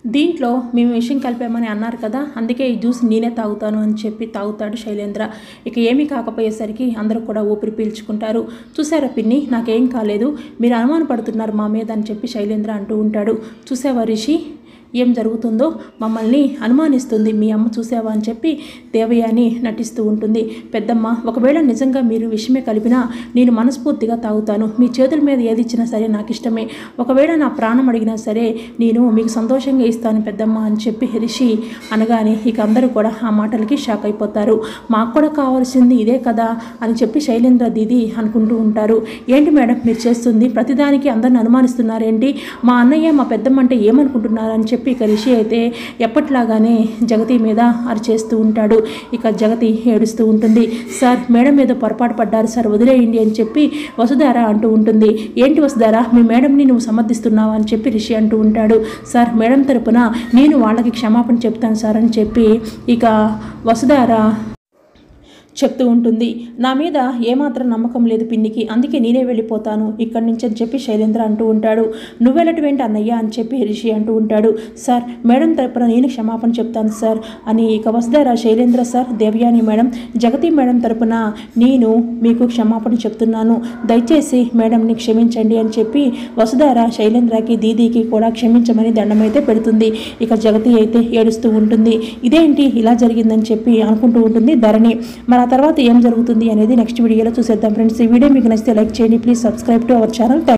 దీంట్లో మేము విషయం కలిపామని అన్నారు కదా అందుకే ఈ జ్యూస్ నేనే తాగుతాను అని చెప్పి తాగుతాడు శైలేంద్ర ఇక ఏమీ కాకపోయేసరికి అందరూ కూడా ఊపిరి పీల్చుకుంటారు చూసారా పిన్ని నాకేం కాలేదు మీరు అనుమానపడుతున్నారు మా మీద అని చెప్పి శైలేంద్ర అంటూ ఉంటాడు చూసావా రిషి ఏం జరుగుతుందో మమ్మల్ని అనుమానిస్తుంది మీ అమ్మ చూసావా అని చెప్పి దేవయాని నటిస్తూ ఉంటుంది పెద్దమ్మ ఒకవేళ నిజంగా మీరు విషయమే కలిపినా నేను మనస్ఫూర్తిగా తాగుతాను మీ చేతుల మీద ఏది ఇచ్చినా సరే నాకు ఇష్టమే ఒకవేళ నా ప్రాణం అడిగినా సరే నేను మీకు సంతోషంగా ఇస్తాను పెద్దమ్మ అని చెప్పి రిషి అనగానే ఇక అందరూ కూడా ఆ మాటలకి షాక్ అయిపోతారు మాకు కూడా కావాల్సింది ఇదే కదా అని చెప్పి శైలేంద్ర దీది అనుకుంటూ ఉంటారు ఏంటి మేడం మీరు చేస్తుంది ప్రతిదానికి అందరిని అనుమానిస్తున్నారేంటి మా అన్నయ్య మా పెద్దమ్మ అంటే ఏమనుకుంటున్నారు అని చెప్పి ఇక రిషి అయితే ఎప్పట్లాగానే జగతి మీద అరిచేస్తూ ఉంటాడు ఇక జగతి ఏడుస్తూ ఉంటుంది సార్ మేడం మీద పొరపాటు పడ్డారు సార్ వదిలేయండి అని చెప్పి వసుధార అంటూ ఉంటుంది ఏంటి వసుధార మీ మేడంని నువ్వు సమర్థిస్తున్నావా అని చెప్పి రిషి అంటూ ఉంటాడు సార్ మేడం తరపున నేను వాళ్ళకి క్షమాపణ చెప్తాను సార్ అని చెప్పి ఇక వసుధార చెప్తూ ఉంటుంది నా మీద ఏమాత్రం నమ్మకం లేదు పిన్నికి అందుకే నేనే వెళ్ళిపోతాను ఇక్కడి నుంచి అని చెప్పి శైలేంద్ర అంటూ ఉంటాడు నువ్వెళ్ళటమేంటి అన్నయ్య అని చెప్పి రిషి అంటూ ఉంటాడు సార్ మేడం తరపున నేను క్షమాపణ చెప్తాను సార్ అని ఇక Vasudhara Shailendra sir Devayani madam Jagathi madam తరపున నేను మీకు క్షమాపణ చెప్తున్నాను దయచేసి మేడంని క్షమించండి అని చెప్పి వసుధార శైలేంద్రకి దీదీకి కూడా క్షమించమని దండమైతే పెడుతుంది ఇక జగతి అయితే ఏడుస్తూ ఉంటుంది ఇదేంటి ఇలా జరిగిందని చెప్పి అనుకుంటూ ఉంటుంది ధరణి మరి ఆ తర్వాత ఏం జరుగుతుంది అనేది నెక్స్ట్ వీడియోలో చూసేద్దాం ఫ్రెండ్స్ ఈ వీడియో మీకు నచ్చితే లైక్ చేయండి please subscribe to our channel